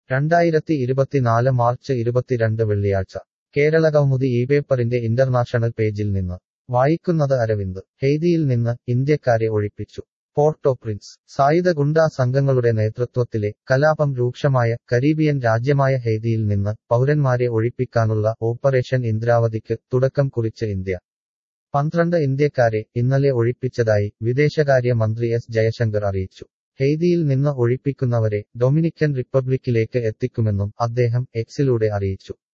രണ്ടായിരത്തി ഇരുപത്തിനാല് മാർച്ച് ഇരുപത്തിരണ്ട് വെള്ളിയാഴ്ച കേരള കൗമുദി ഈ പേപ്പറിന്റെ ഇന്റർനാഷണൽ പേജിൽ നിന്ന് വായിക്കുന്നത് അരവിന്ദ് ഹെയ്തിയിൽ നിന്ന് ഇന്ത്യക്കാരെ ഒഴിപ്പിച്ചു പോർട്ടോ പ്രിൻസ് സായുധ ഗുണ്ടാ സംഘങ്ങളുടെ നേതൃത്വത്തിലെ കലാപം രൂക്ഷമായ കരീബിയൻ രാജ്യമായ ഹെയ്തിയിൽ നിന്ന് പൗരന്മാരെ ഒഴിപ്പിക്കാനുള്ള ഓപ്പറേഷൻ ഇന്ദ്രാവതിക്ക് തുടക്കം കുറിച്ച് ഇന്ത്യ പന്ത്രണ്ട് ഇന്ത്യക്കാരെ ഇന്നലെ ഒഴിപ്പിച്ചതായി വിദേശകാര്യ മന്ത്രി എസ് ജയശങ്കർ അറിയിച്ചു ഹെയ്തിയിൽ നിന്ന് ഒഴിപ്പിക്കുന്നവരെ ഡൊമിനിക്കൻ റിപ്പബ്ലിക്കിലേക്ക് എത്തിക്കുമെന്നും അദ്ദേഹം എക്സിലൂടെ അറിയിച്ചു